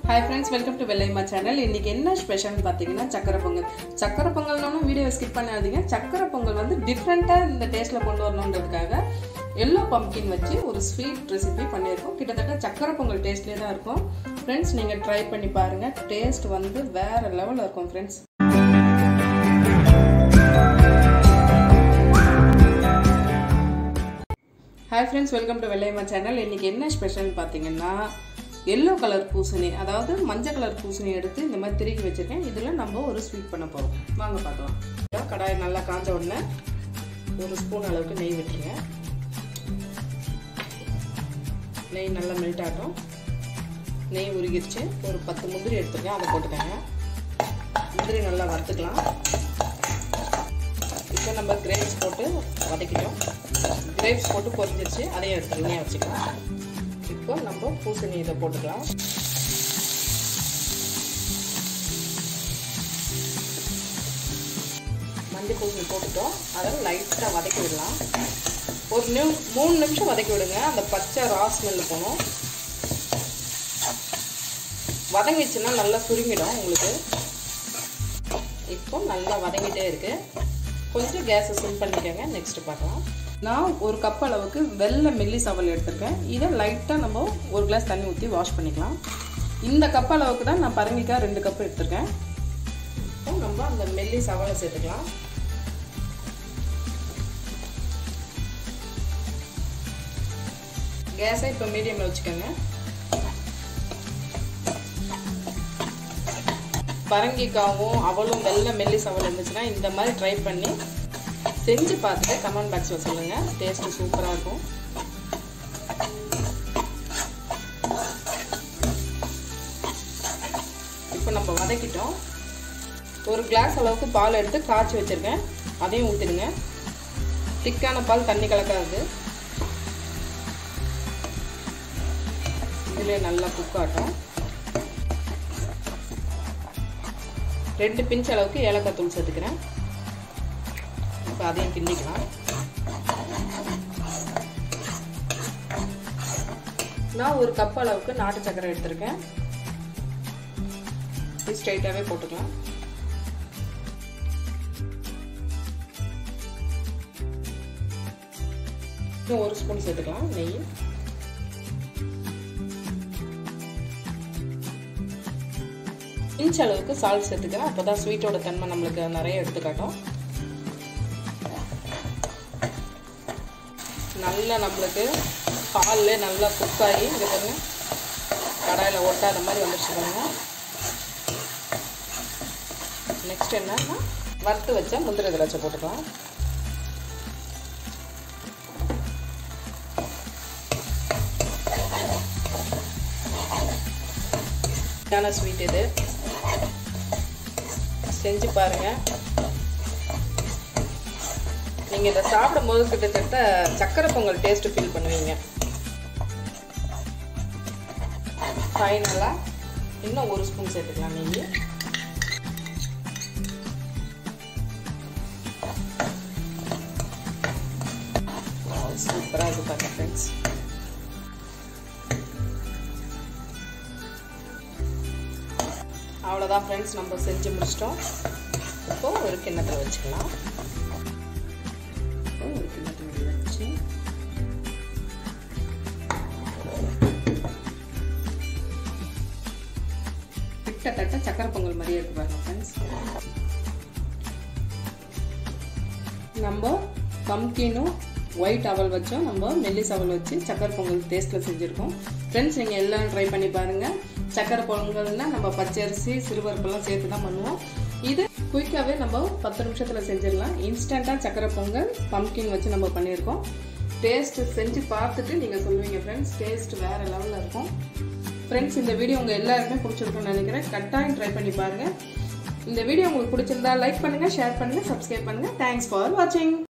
hi friends welcome to Vellaima channel இன்னைக்கு என்ன ஸ்பெஷல்னு பார்த்தீங்கன்னா சக்கரை பொங்கல் சக்கரை பொங்கல்னாலும் வீடியோ ஸ்கிப் பண்ணாதீங்க சக்கரை பொங்கல் வந்து டிஃப்ரெண்ட்டாக இந்த டேஸ்ட்டில் கொண்டு வரணுன்றதுக்காக எல்லோ பம்கின் வச்சு ஒரு ஸ்வீட் ரெசிபி பண்ணியிருக்கோம் கிட்டத்தட்ட சக்கரை பொங்கல் டேஸ்ட்லேயே தான் இருக்கும் ஃப்ரெண்ட்ஸ் நீங்கள் ட்ரை பண்ணி பாருங்கள் டேஸ்ட் வந்து வேறு லெவலில் இருக்கும் friends hi friends welcome to Vellaiyamma channel இன்றைக்கி என்ன ஸ்பெஷல்னு பார்த்தீங்கன்னா எல்லோ கலர் பூசணி அதாவது மஞ்சள் கலர் பூசணி எடுத்து இந்த மாதிரி திருக்கி வச்சுருக்கேன் இதில் நம்ம ஒரு ஸ்வீட் பண்ண போகிறோம் வாங்க பார்க்கலாம் கடாய் நல்லா காஞ்ச உடனே ஒரு ஸ்பூன் அளவுக்கு நெய் விட்டுருங்க நெய் நல்லா மெல்ட் ஆகட்டும் நெய் உருகிருச்சு ஒரு பத்து முந்திரி எடுத்துருக்கேன் அதை போட்டுக்கோங்க முந்திரி நல்லா வறுத்துக்கலாம் இப்போ நம்ம கிரேப்ஸ் போட்டு வதக்கிட்டோம் கிரேப்ஸ் போட்டு பொரிஞ்சிருச்சு அதையும் எடுத்து தனியாக வச்சுக்கலாம் இப்போ நம்ம பூசணி இதை போட்டுக்கலாம் மஞ்சள் பூசணி போட்டுட்டோம் அதை லைட்டாக வதக்கி விடலாம் ஒரு நிம் மூணு நிமிஷம் வதக்கி விடுங்க அந்த பச்சை ரா ஸ்மெல் போகணும் வதங்கிச்சுன்னா நல்லா சுருங்கிடும் உங்களுக்கு இப்போ நல்லா வதங்கிட்டே இருக்குது கொஞ்சம் கேஸை சிம் பண்ணிக்கோங்க நெக்ஸ்ட் பார்க்கலாம் நான் ஒரு கப் அளவுக்கு வெள்ளை மெல்லி சவல் எடுத்திருக்கேன் இதை லைட்டாக நம்ம ஒரு கிளாஸ் தண்ணி ஊற்றி வாஷ் பண்ணிக்கலாம் இந்த கப் அளவுக்கு தான் நான் பரங்கிக்காய் ரெண்டு கப் எடுத்திருக்கேன் இப்போ நம்ம அந்த மெல்லி சவலை சேர்த்துக்கலாம் கேஸை இப்போ மீடியமில் வச்சுக்கோங்க பரங்கிக்காவும் அவளும் வெள்ளை மெல்லி சவல் இருந்துச்சுன்னா இந்த மாதிரி ட்ரை பண்ணி செஞ்சு பார்த்துட்டு கமெண்ட் பாக்ஸில் சொல்லுங்கள் டேஸ்ட்டு சூப்பராக இருக்கும் இப்போ நம்ம வதக்கிட்டோம் ஒரு கிளாஸ் அளவுக்கு பால் எடுத்து காய்ச்சி வச்சுருக்கேன் அதையும் ஊற்றிடுங்க திக்கான பால் தண்ணி கலக்காது இதிலே நல்லா குக் ஆட்டும் ரெண்டு பிஞ்ச் அளவுக்கு ஏலக்காய் தூள் சேர்த்துக்கிறேன் இப்போ அதையும் கிண்டிக்கலாம் நான் ஒரு கப் அளவுக்கு நாட்டு சக்கரை எடுத்திருக்கேன் இது ஸ்ட்ரைட்டாகவே போட்டுக்கலாம் இன்னும் ஒரு ஸ்பூன் சேர்த்துக்கலாம் நெய் இன்ச் அளவுக்கு சால்ட் சேர்த்துக்கிறேன் அப்போ தான் ஸ்வீட்டோட தன்மை நம்மளுக்கு நிறைய எடுத்துக்காட்டும் நல்லா நம்மளுக்கு பாலில் நல்லா குக் ஆகி இங்கே பாருங்க கடாயில் ஒட்டாத மாதிரி வந்துருச்சு பாருங்க நெக்ஸ்ட் என்னன்னா வறுத்து வச்ச முந்திரி திராட்சை போட்டுக்கலாம் ஸ்வீட் இது செஞ்சு பாருங்க நீங்கள் இதை சாப்பிடும்போது கிட்டத்தட்ட சக்கரை பொங்கல் டேஸ்ட்டு ஃபீல் பண்ணுவீங்க ஃபைனலாக இன்னும் ஒரு ஸ்பூன் சேர்த்துக்கலாம் நெய் சூப்பராக இருக்கு பாருங்க ஃப்ரெண்ட்ஸ் அவ்வளோதான் ஃப்ரெண்ட்ஸ் நம்ம செஞ்சு முடிச்சிட்டோம் இப்போ ஒரு கிண்ணத்தில் வச்சுக்கலாம் ஒரு கிண்ணத்தில் வச்சு கிட்டத்தட்ட சக்கரை பொங்கல் மாதிரியே இருக்கு பாருங்க ஃப்ரெண்ட்ஸ் நம்ம பம்கினும் ஒயிட் அவல் வச்சோம் நம்ம மெல்லிஸ் அவல் வச்சு சக்கரை பொங்கல் டேஸ்ட்டில் செஞ்சுருக்கோம் ஃப்ரெண்ட்ஸ் நீங்கள் எல்லாம் ட்ரை பண்ணி பாருங்கள் சக்கரை பொங்கல்னா நம்ம பச்சரிசி சிறுபருப்பெல்லாம் சேர்த்து தான் பண்ணுவோம் இது குயிக்காகவே நம்ம பத்து நிமிஷத்தில் செஞ்சிடலாம் இன்ஸ்டண்ட்டாக சக்கரை பொங்கல் பம்கின் வச்சு நம்ம பண்ணியிருக்கோம் டேஸ்ட் செஞ்சு பார்த்துட்டு நீங்கள் சொல்லுவீங்க ஃப்ரெண்ட்ஸ் டேஸ்ட் வேறு லெவலில் இருக்கும் ஃப்ரெண்ட்ஸ் இந்த வீடியோ உங்கள் எல்லாருக்குமே பிடிச்சிருக்கும்னு நினைக்கிறேன் கட்டாயம் ட்ரை பண்ணி பாருங்கள் இந்த வீடியோ உங்களுக்கு பிடிச்சிருந்தா லைக் பண்ணுங்கள் ஷேர் பண்ணுங்கள் சப்ஸ்கிரைப் பண்ணுங்கள் தேங்க்ஸ் ஃபார் வாட்சிங்